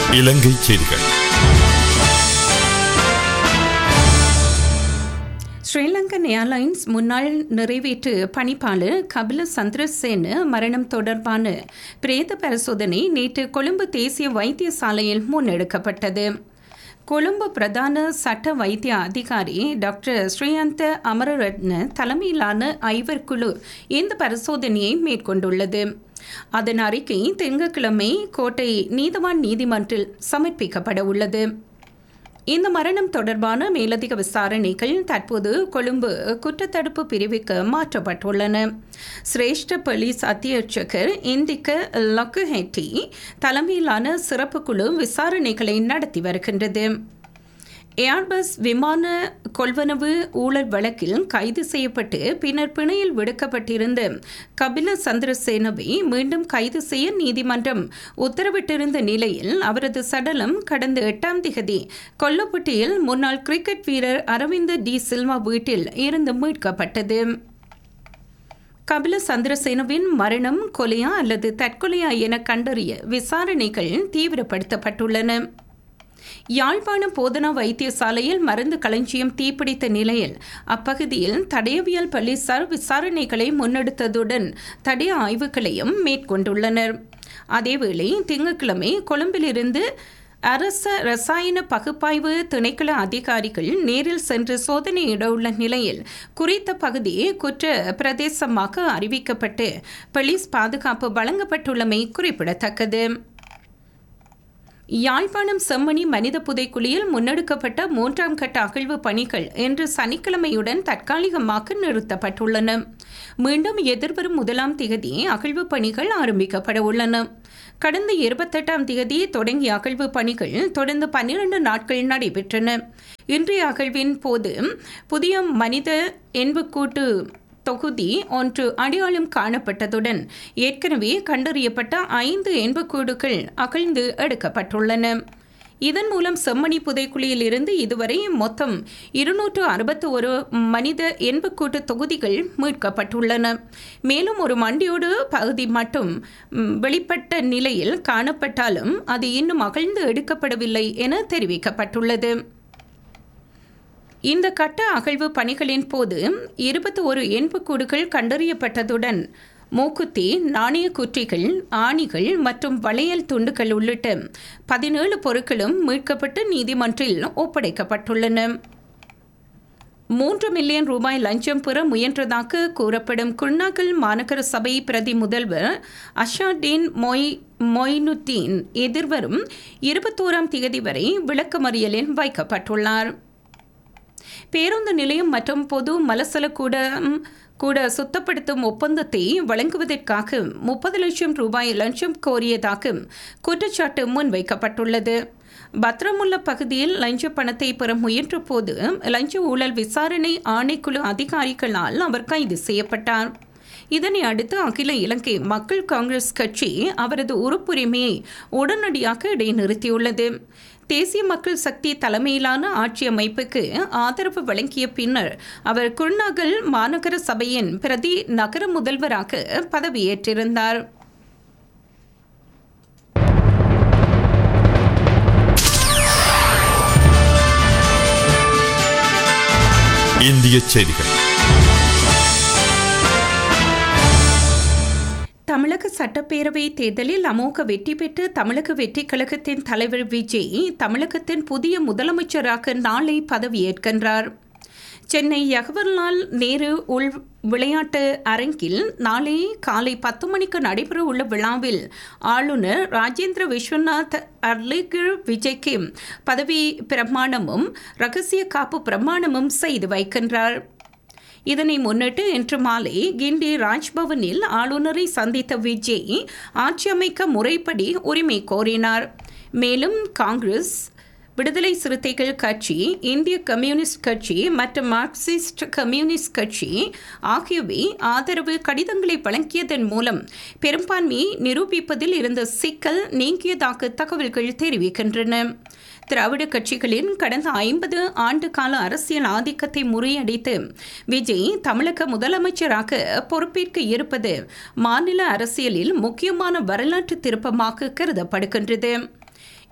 இலங்கை செய்திகள் ஸ்ரீலங்கன் ஏர்லைன்ஸ் முன்னாள் நிறைவேற்று பணிப்பாளர் கபில சந்திரசேன மரணம் தொடர்பான பிரேத பரிசோதனை நேற்று கொழும்பு தேசிய வைத்தியசாலையில் முன்னெடுக்கப்பட்டது கொழும்பு பிரதான சட்ட வைத்திய அதிகாரி டாக்டர் ஸ்ரீயந்த அமரரத்ன தலைமையிலான ஐவர் குழு இந்த பரிசோதனையை மேற்கொண்டுள்ளது அதன் அறிக்கை திங்கட்கிழமை கோட்டை நீதவான் நீதிமன்றில் சமர்ப்பிக்கப்பட உள்ளது இந்த மரணம் தொடர்பான மேலதிக விசாரணைகள் தற்போது கொழும்பு குற்றத்தடுப்பு பிரிவுக்கு மாற்றப்பட்டுள்ளன சிரேஷ்ட போலீஸ் அத்தியட்சகர் இந்திக்க லக்குஹெட்டி தலைமையிலான சிறப்பு குழு விசாரணைகளை நடத்தி வருகின்றது ஏர்பஸ் விமான கொள்வனவு ஊழல் வழக்கில் கைது செய்யப்பட்டு பின்னர் பிணையில் விடுக்கப்பட்டிருந்த கபில சந்திரசேனவை மீண்டும் கைது செய்ய நீதிமன்றம் உத்தரவிட்டிருந்த நிலையில் அவரது சடலம் கடந்த எட்டாம் திகதி கொல்லப்பட்டியில் முன்னாள் கிரிக்கெட் வீரர் அரவிந்த் டி சில்வா வீட்டில் இருந்து மீட்கப்பட்டது கபில சந்திரசேனவின் மரணம் கொலையா அல்லது தற்கொலையா என கண்டறிய விசாரணைகள் தீவிரப்படுத்தப்பட்டுள்ளன யாழ்ப்பாணம் போதனா வைத்தியசாலையில் மருந்து களஞ்சியம் தீப்பிடித்த நிலையில் அப்பகுதியில் தடயவியல் போலீசார் விசாரணைகளை முன்னெடுத்ததுடன் தடய ஆய்வுகளையும் மேற்கொண்டுள்ளனர் அதேவேளை திங்கட்கிழமை கொழும்பிலிருந்து அரச ரசாயன பகுப்பாய்வு திணைக்கள அதிகாரிகள் நேரில் சென்று சோதனையிட உள்ள நிலையில் குறித்த பகுதி குற்ற பிரதேசமாக அறிவிக்கப்பட்டு போலீஸ் பாதுகாப்பு வழங்கப்பட்டுள்ளமை குறிப்பிடத்தக்கது யாழ்ப்பாணம் செம்மணி மனித புதைக்குழியில் முன்னெடுக்கப்பட்ட மூன்றாம் கட்ட அகழ்வு பணிகள் இன்று சனிக்கிழமையுடன் தற்காலிகமாக நிறுத்தப்பட்டுள்ளன மீண்டும் எதிர்வரும் முதலாம் திகதி அகழ்வு பணிகள் ஆரம்பிக்கப்பட உள்ளன கடந்த இருபத்தெட்டாம் திகதி தொடங்கிய அகழ்வு பணிகள் தொடர்ந்து பன்னிரண்டு நாட்கள் நடைபெற்றன இன்றைய அகழ்வின் போது புதிய மனித என்புக்கூட்டு தொகுதி ஒன்று அடையாளம் காணப்பட்டதுடன் ஏற்கனவே கண்டறியப்பட்ட ஐந்து எண்புக்கூடுகள் அகழ்ந்து எடுக்கப்பட்டுள்ளன இதன் மூலம் செம்மணி புதைக்குழியில் இருந்து இதுவரை மொத்தம் இருநூற்று அறுபத்தி ஒரு மனித எண்புக்கூட்டு தொகுதிகள் மீட்கப்பட்டுள்ளன மேலும் ஒரு மண்டியோடு பகுதி மட்டும் வெளிப்பட்ட நிலையில் காணப்பட்டாலும் அது இன்னும் அகழ்ந்து எடுக்கப்படவில்லை என தெரிவிக்கப்பட்டுள்ளது இந்த கட்ட அகழ்வு பணிகளின் போது இருபத்தி ஒரு எண்புக்கூடுகள் கண்டறியப்பட்டதுடன் மூக்குத்தி நாணய குற்றிகள் ஆணிகள் மற்றும் வளையல் துண்டுகள் உள்ளிட்ட பதினேழு பொருட்களும் மீட்கப்பட்டு நீதிமன்றில் ஒப்படைக்கப்பட்டுள்ளன மூன்று மில்லியன் ரூபாய் லஞ்சம் பெற முயன்றதாக கூறப்படும் குர்நாகல் மாநகர சபை பிரதி முதல்வர் அஷாடீன் மொய் மொய்னுத்தீன் எதிர்வரும் இருபத்தோராம் தேதி வரை விளக்கமறியலில் வைக்கப்பட்டுள்ளார் பேருந்து நிலையம் மற்றும் பொது மலசல கூட கூட சுத்தப்படுத்தும் ஒப்பந்தத்தை வழங்குவதற்காக முப்பது லட்சம் ரூபாய் லஞ்சம் கோரியதாக குற்றச்சாட்டு முன்வைக்கப்பட்டுள்ளது பத்ரமுல்ல பகுதியில் லஞ்ச பணத்தை பெற முயன்ற போது லஞ்ச ஊழல் விசாரணை ஆணைக்குழு அதிகாரிகளால் அவர் கைது செய்யப்பட்டார் இதனை அடுத்து அகில இலங்கை மக்கள் காங்கிரஸ் கட்சி அவரது உறுப்புரிமையை உடனடியாக இடைநிறுத்தியுள்ளது தேசிய மக்கள் சக்தி தலைமையிலான ஆட்சி அமைப்புக்கு ஆதரவு வழங்கிய பின்னர் அவர் குருநாகல் மாநகர சபையின் பிரதி நகர முதல்வராக பதவியேற்றிருந்தார் இந்திய செய்திகள் தமிழக சட்டப்பேரவை தேர்தலில் அமோக வெற்றி பெற்று தமிழக வெற்றி கழகத்தின் தலைவர் விஜய் தமிழகத்தின் புதிய முதலமைச்சராக நாளை பதவியேற்கின்றார் சென்னை ஜவஹர்லால் நேரு உள் விளையாட்டு அரங்கில் நாளை காலை பத்து மணிக்கு நடைபெற உள்ள விழாவில் ஆளுநர் ராஜேந்திர விஸ்வநாத் அர்லிகர் விஜய்க்கு பதவி பிரமாணமும் ரகசிய காப்பு பிரமாணமும் செய்து வைக்கின்றார் இதனை முன்னிட்டு இன்று மாலை கிண்டி ராஜ்பவனில் ஆளுநரை சந்தித்த விஜய் ஆட்சி அமைக்க முறைப்படி உரிமை கோரினார் மேலும் காங்கிரஸ் விடுதலை சிறுத்தைகள் கட்சி இந்திய கம்யூனிஸ்ட் கட்சி மற்றும் மார்க்சிஸ்ட் கம்யூனிஸ்ட் கட்சி ஆகியவை ஆதரவு கடிதங்களை வழங்கியதன் மூலம் பெரும்பான்மையை நிரூபிப்பதில் இருந்த சிக்கல் நீங்கியதாக தகவல்கள் தெரிவிக்கின்றன திராவிட கட்சிகளின் கடந்த ஐம்பது ஆண்டு கால அரசியல் ஆதிக்கத்தை முறியடித்து விஜய் தமிழக முதலமைச்சராக பொறுப்பேற்க இருப்பது மாநில அரசியலில் முக்கியமான வரலாற்று திருப்பமாக கருதப்படுகின்றது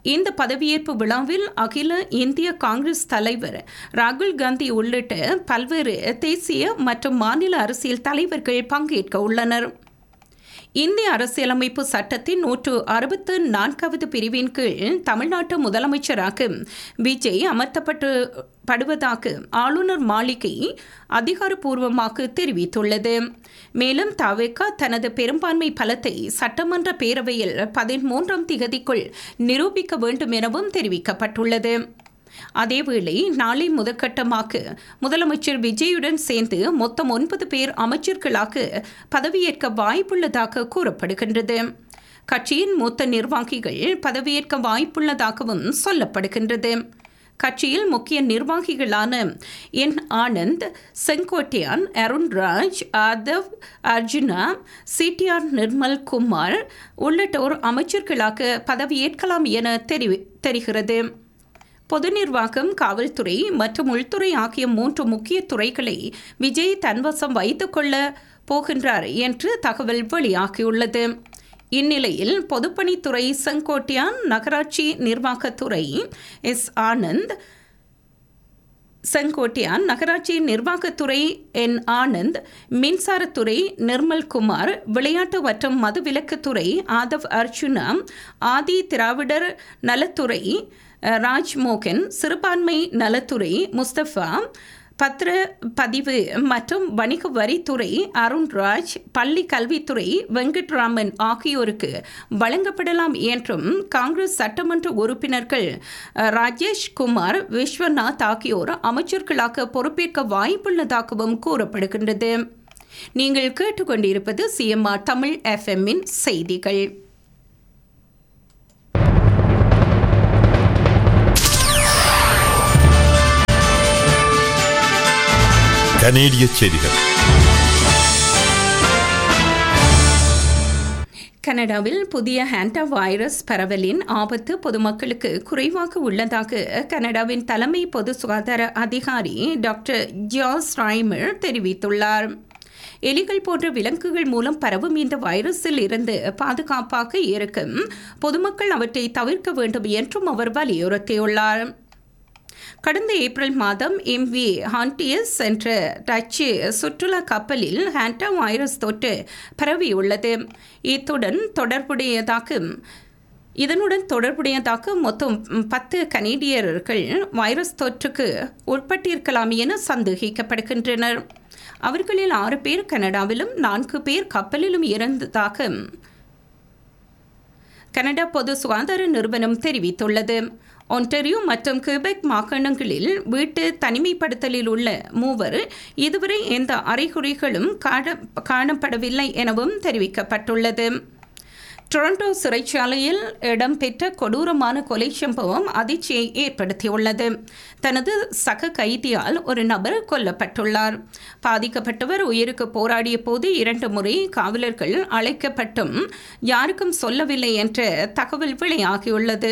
இந்த பதவியேற்பு விழாவில் அகில இந்திய காங்கிரஸ் தலைவர் ராகுல் காந்தி உள்ளிட்ட பல்வேறு தேசிய மற்றும் மாநில அரசியல் தலைவர்கள் பங்கேற்க உள்ளனர் இந்திய அரசியலமைப்பு சட்டத்தின் நூற்று அறுபத்து நான்காவது பிரிவின் கீழ் தமிழ்நாட்டு முதலமைச்சராக விஜய் அமர்த்தப்பட்டு படுவதாக ஆளுநர் மாளிகை அதிகாரப்பூர்வமாக தெரிவித்துள்ளது மேலும் தவிக தனது பெரும்பான்மை பலத்தை சட்டமன்ற பேரவையில் பதிமூன்றாம் திகதிக்குள் நிரூபிக்க வேண்டும் எனவும் தெரிவிக்கப்பட்டுள்ளது அதேவேளை நாளை முதற்கட்டமாக முதலமைச்சர் விஜயுடன் சேர்ந்து மொத்தம் ஒன்பது பேர் அமைச்சர்களாக பதவியேற்க வாய்ப்புள்ளதாக கூறப்படுகின்றது கட்சியின் மூத்த நிர்வாகிகள் பதவியேற்க வாய்ப்புள்ளதாகவும் சொல்லப்படுகின்றது கட்சியில் முக்கிய நிர்வாகிகளான என் ஆனந்த் செங்கோட்டையான் அருண்ராஜ் ஆதவ் அர்ஜுனா சிடிஆர் நிர்மல் குமார் உள்ளிட்டோர் அமைச்சர்களாக பதவியேற்கலாம் என தெரிவி தெரிகிறது பொது நிர்வாகம் காவல்துறை மற்றும் உள்துறை ஆகிய மூன்று முக்கிய துறைகளை விஜய் தன்வசம் வைத்துக்கொள்ள போகின்றார் என்று தகவல் வெளியாகியுள்ளது இந்நிலையில் பொதுப்பணித்துறை செங்கோட்டையான் நகராட்சி நிர்வாகத்துறை எஸ் ஆனந்த் செங்கோட்டையான் நகராட்சி நிர்வாகத்துறை என் ஆனந்த் மின்சாரத்துறை நிர்மல் குமார் விளையாட்டு மற்றும் மதுவிலக்குத்துறை ஆதவ் அர்ஜுனா ஆதி திராவிடர் நலத்துறை ராஜ்மோகன் சிறுபான்மை நலத்துறை முஸ்தபா பத்திர பதிவு மற்றும் வணிக வரித்துறை அருண்ராஜ் பள்ளி கல்வித்துறை வெங்கட்ராமன் ஆகியோருக்கு வழங்கப்படலாம் என்றும் காங்கிரஸ் சட்டமன்ற உறுப்பினர்கள் ராஜேஷ் குமார் விஸ்வநாத் ஆகியோர் அமைச்சர்களாக பொறுப்பேற்க வாய்ப்புள்ளதாகவும் கூறப்படுகின்றது நீங்கள் கேட்டுக்கொண்டிருப்பது சிஎம்ஆர் தமிழ் எஃப்எம்மின் செய்திகள் கனேடிய செய்திகள் கனடாவில் புதிய ஹேண்டா வைரஸ் பரவலின் ஆபத்து பொதுமக்களுக்கு குறைவாக உள்ளதாக கனடாவின் தலைமை பொது சுகாதார அதிகாரி டாக்டர் ஜாஸ் ராய்மர் தெரிவித்துள்ளார் எலிகள் போன்ற விலங்குகள் மூலம் பரவும் இந்த வைரஸில் இருந்து பாதுகாப்பாக இருக்கும் பொதுமக்கள் அவற்றை தவிர்க்க வேண்டும் என்றும் அவர் வலியுறுத்தியுள்ளார் கடந்த ஏப்ரல் மாதம் எம்வி ஹான்டியஸ் என்ற டச்சு சுற்றுலா கப்பலில் ஹேண்டா வைரஸ் தொற்று பரவியுள்ளது இத்துடன் தொடர்புடையதாக இதனுடன் தொடர்புடையதாக மொத்தம் பத்து கனேடியர்கள் வைரஸ் தொற்றுக்கு உட்பட்டிருக்கலாம் என சந்தேகிக்கப்படுகின்றனர் அவர்களில் ஆறு பேர் கனடாவிலும் நான்கு பேர் கப்பலிலும் இறந்ததாக கனடா பொது சுகாதார நிறுவனம் தெரிவித்துள்ளது ஒன்டரியோ மற்றும் கியூபெக் மாகாணங்களில் வீட்டு தனிமைப்படுத்தலில் உள்ள மூவர் இதுவரை எந்த அறிகுறிகளும் காண காணப்படவில்லை எனவும் தெரிவிக்கப்பட்டுள்ளது டொரண்டோ சிறைச்சாலையில் இடம்பெற்ற கொடூரமான கொலை சம்பவம் அதிர்ச்சியை ஏற்படுத்தியுள்ளது தனது சக கைதியால் ஒரு நபர் கொல்லப்பட்டுள்ளார் பாதிக்கப்பட்டவர் உயிருக்கு போராடிய போது இரண்டு முறை காவலர்கள் அழைக்கப்பட்டும் யாருக்கும் சொல்லவில்லை என்ற தகவல் வெளியாகியுள்ளது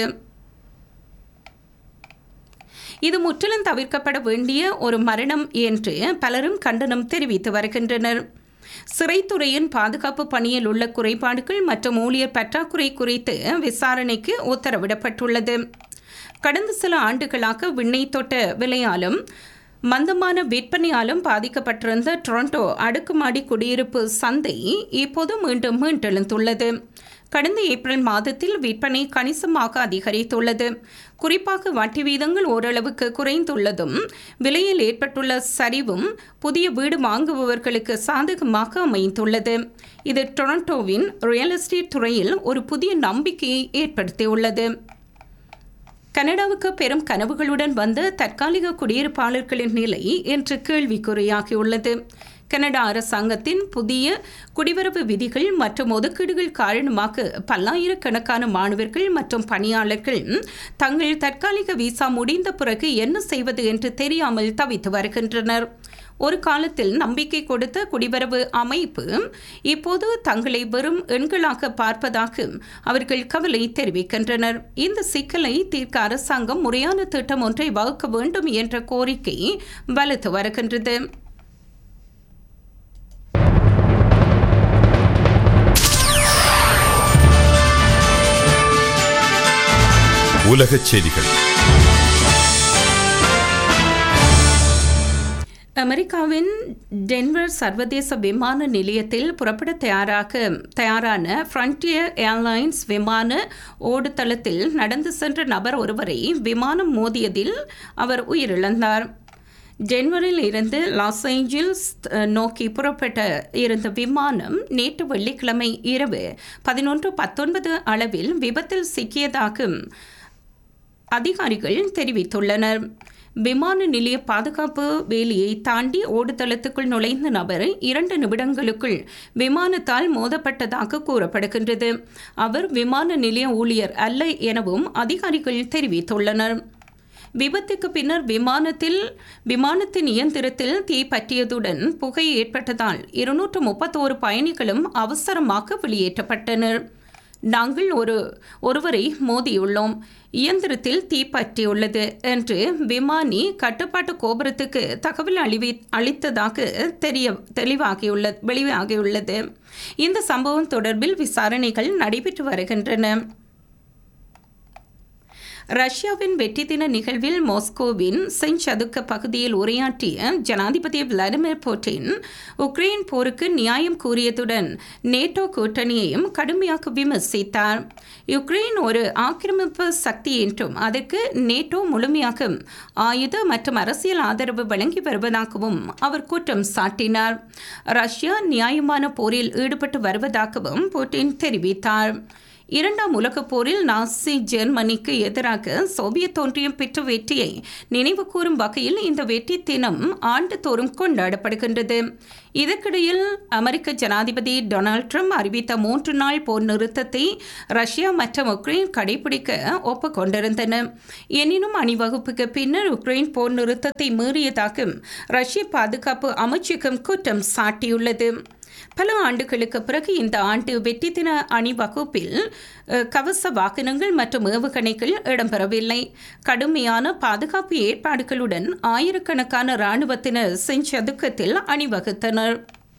இது முற்றிலும் தவிர்க்கப்பட வேண்டிய ஒரு மரணம் என்று பலரும் கண்டனம் தெரிவித்து வருகின்றனர் சிறைத்துறையின் பாதுகாப்பு பணியில் உள்ள குறைபாடுகள் மற்றும் ஊழியர் பற்றாக்குறை குறித்து விசாரணைக்கு உத்தரவிடப்பட்டுள்ளது கடந்த சில ஆண்டுகளாக விண்ணை தொட்ட விலையாலும் மந்தமான விற்பனையாலும் பாதிக்கப்பட்டிருந்த டொரண்டோ அடுக்குமாடி குடியிருப்பு சந்தை இப்போது மீண்டும் மீண்டெழுந்துள்ளது கடந்த ஏப்ரல் மாதத்தில் விற்பனை கணிசமாக அதிகரித்துள்ளது குறிப்பாக வட்டி வீதங்கள் ஓரளவுக்கு குறைந்துள்ளதும் விலையில் ஏற்பட்டுள்ள சரிவும் புதிய வீடு வாங்குபவர்களுக்கு சாதகமாக அமைந்துள்ளது இது டொரண்டோவின் ரியல் எஸ்டேட் துறையில் ஒரு புதிய நம்பிக்கையை ஏற்படுத்தியுள்ளது கனடாவுக்கு பெரும் கனவுகளுடன் வந்த தற்காலிக குடியிருப்பாளர்களின் நிலை இன்று கேள்விக்குறியாகியுள்ளது கனடா அரசாங்கத்தின் புதிய குடிவரவு விதிகள் மற்றும் ஒதுக்கீடுகள் காரணமாக பல்லாயிரக்கணக்கான மாணவர்கள் மற்றும் பணியாளர்கள் தங்கள் தற்காலிக விசா முடிந்த பிறகு என்ன செய்வது என்று தெரியாமல் தவித்து வருகின்றனர் ஒரு காலத்தில் நம்பிக்கை கொடுத்த குடிவரவு அமைப்பு இப்போது தங்களை வெறும் எண்களாக பார்ப்பதாக அவர்கள் கவலை தெரிவிக்கின்றனர் இந்த சிக்கலை தீர்க்க அரசாங்கம் முறையான திட்டம் ஒன்றை வகுக்க வேண்டும் என்ற கோரிக்கை வலுத்து வருகின்றது உலகச் செய்திகள் அமெரிக்காவின் டென்வர் சர்வதேச விமான நிலையத்தில் புறப்பட தயாராக தயாரான ஃப்ரண்டியர் ஏர்லைன்ஸ் விமான ஓடுதளத்தில் நடந்து சென்ற நபர் ஒருவரை விமானம் மோதியதில் அவர் உயிரிழந்தார் டென்வரில் இருந்து லாஸ் ஏஞ்சல்ஸ் நோக்கி புறப்பட்ட இருந்த விமானம் நேற்று வெள்ளிக்கிழமை இரவு பதினொன்று பத்தொன்பது அளவில் விபத்தில் சிக்கியதாக அதிகாரிகள் தெரிவித்துள்ளனர் விமான நிலைய பாதுகாப்பு வேலியை தாண்டி ஓடுதளத்துக்குள் நுழைந்த நபர் இரண்டு நிமிடங்களுக்குள் விமானத்தால் மோதப்பட்டதாக கூறப்படுகின்றது அவர் விமான நிலைய ஊழியர் அல்ல எனவும் அதிகாரிகள் தெரிவித்துள்ளனர் விபத்துக்கு பின்னர் விமானத்தில் விமானத்தின் இயந்திரத்தில் தீ பற்றியதுடன் புகை ஏற்பட்டதால் இருநூற்று முப்பத்தோரு பயணிகளும் அவசரமாக வெளியேற்றப்பட்டனர் நாங்கள் ஒரு ஒருவரை மோதியுள்ளோம் இயந்திரத்தில் தீ பற்றியுள்ளது என்று விமானி கட்டுப்பாட்டு கோபுரத்துக்கு தகவல் அளிவி அளித்ததாக தெரிய தெளிவாகியுள்ள வெளியாகியுள்ளது இந்த சம்பவம் தொடர்பில் விசாரணைகள் நடைபெற்று வருகின்றன ரஷ்யாவின் வெற்றி தின நிகழ்வில் மாஸ்கோவின் செஞ்சதுக்க பகுதியில் உரையாற்றிய ஜனாதிபதி விளாடிமிர் புட்டின் உக்ரைன் போருக்கு நியாயம் கூறியதுடன் நேட்டோ கூட்டணியையும் கடுமையாக விமர்சித்தார் யுக்ரைன் ஒரு ஆக்கிரமிப்பு சக்தி என்றும் அதற்கு நேட்டோ முழுமையாக ஆயுத மற்றும் அரசியல் ஆதரவு வழங்கி வருவதாகவும் அவர் குற்றம் சாட்டினார் ரஷ்யா நியாயமான போரில் ஈடுபட்டு வருவதாகவும் புட்டின் தெரிவித்தார் இரண்டாம் உலகப் போரில் நாசி ஜெர்மனிக்கு எதிராக சோவியத் ஒன்றியம் பெற்ற வெற்றியை நினைவு கூறும் வகையில் இந்த வெற்றி தினம் ஆண்டுதோறும் கொண்டாடப்படுகின்றது இதற்கிடையில் அமெரிக்க ஜனாதிபதி டொனால்ட் ட்ரம்ப் அறிவித்த மூன்று நாள் போர் நிறுத்தத்தை ரஷ்யா மற்றும் உக்ரைன் கடைபிடிக்க ஒப்புக்கொண்டிருந்தன எனினும் அணிவகுப்புக்கு பின்னர் உக்ரைன் போர் நிறுத்தத்தை மீறியதாக ரஷ்ய பாதுகாப்பு அமைச்சகம் குற்றம் சாட்டியுள்ளது பல ஆண்டுகளுக்கு பிறகு இந்த ஆண்டு வெற்றி தின அணிவகுப்பில் கவச வாகனங்கள் மற்றும் ஏவுகணைகள் இடம்பெறவில்லை கடுமையான பாதுகாப்பு ஏற்பாடுகளுடன் ஆயிரக்கணக்கான இராணுவத்தினர் செஞ்சதுக்கத்தில் அணிவகுத்தனர்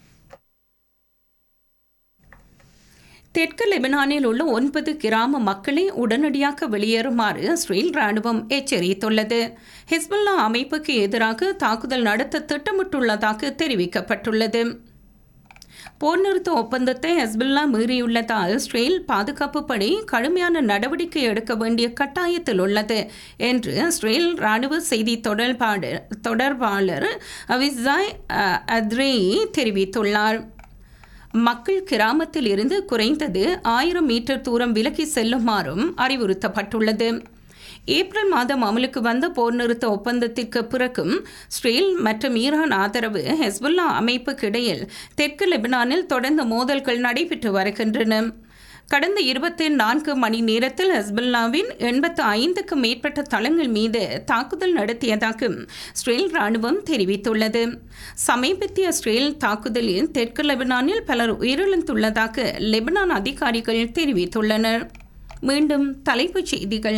தெற்கு லெபனானில் உள்ள ஒன்பது கிராம மக்களை உடனடியாக வெளியேறுமாறு இஸ்ரேல் ராணுவம் எச்சரித்துள்ளது ஹிஸ்புல்லா அமைப்புக்கு எதிராக தாக்குதல் நடத்த திட்டமிட்டுள்ளதாக தெரிவிக்கப்பட்டுள்ளது போர் நிறுத்த ஒப்பந்தத்தை ஹெஸ்புல்லா மீறியுள்ளதால் இஸ்ரேல் பாதுகாப்பு படை கடுமையான நடவடிக்கை எடுக்க வேண்டிய கட்டாயத்தில் உள்ளது என்று இஸ்ரேல் ராணுவ செய்தி தொடர்பாளர் தொடர்பாளர் அவிசாய் அத்ரேயி தெரிவித்துள்ளார் மக்கள் கிராமத்தில் இருந்து குறைந்தது ஆயிரம் மீட்டர் தூரம் விலகி செல்லுமாறும் அறிவுறுத்தப்பட்டுள்ளது ஏப்ரல் மாதம் அமலுக்கு வந்த போர் நிறுத்த ஒப்பந்தத்திற்கு பிறகும் ஸ்ரேல் மற்றும் ஈரான் ஆதரவு ஹெஸ்புல்லா அமைப்புக்கு இடையில் தெற்கு லெபனானில் தொடர்ந்து மோதல்கள் நடைபெற்று வருகின்றன கடந்த இருபத்தி நான்கு மணி நேரத்தில் ஹஸ்புல்லாவின் எண்பத்து ஐந்துக்கும் மேற்பட்ட தளங்கள் மீது தாக்குதல் நடத்தியதாக ஸ்ரேல் ராணுவம் தெரிவித்துள்ளது சமீபத்திய ஸ்ரேல் தாக்குதலில் தெற்கு லெபனானில் பலர் உயிரிழந்துள்ளதாக லெபனான் அதிகாரிகள் தெரிவித்துள்ளனர் மீண்டும் தலைப்புச் செய்திகள்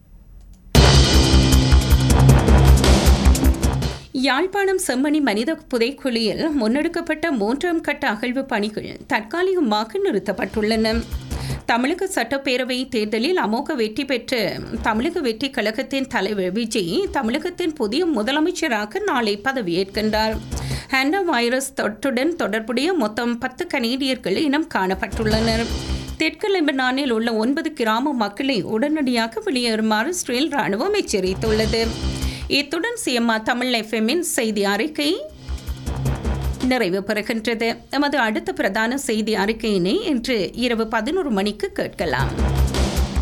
யாழ்ப்பாணம் செம்மணி மனித புதைக்குழியில் முன்னெடுக்கப்பட்ட மூன்றாம் கட்ட அகழ்வு பணிகள் தற்காலிகமாக நிறுத்தப்பட்டுள்ளன தமிழக சட்டப்பேரவை தேர்தலில் அமோக வெற்றி பெற்ற தமிழக வெற்றி கழகத்தின் தலைவர் விஜய் தமிழகத்தின் புதிய முதலமைச்சராக நாளை பதவியேற்கின்றார் ஹேண்டா வைரஸ் தொற்றுடன் தொடர்புடைய மொத்தம் பத்து கனேடியர்கள் இனம் காணப்பட்டுள்ளனர் தெற்கு லெபனானில் உள்ள ஒன்பது கிராம மக்களை உடனடியாக வெளியேறுமாறு இஸ்ரேல் ராணுவம் எச்சரித்துள்ளது இத்துடன் சிஎம்ஆ தமிழ் எஃப்எம்மின் செய்தி அறிக்கை நிறைவு பெறுகின்றது எமது அடுத்த பிரதான செய்தி அறிக்கையினை இன்று இரவு பதினோரு மணிக்கு கேட்கலாம்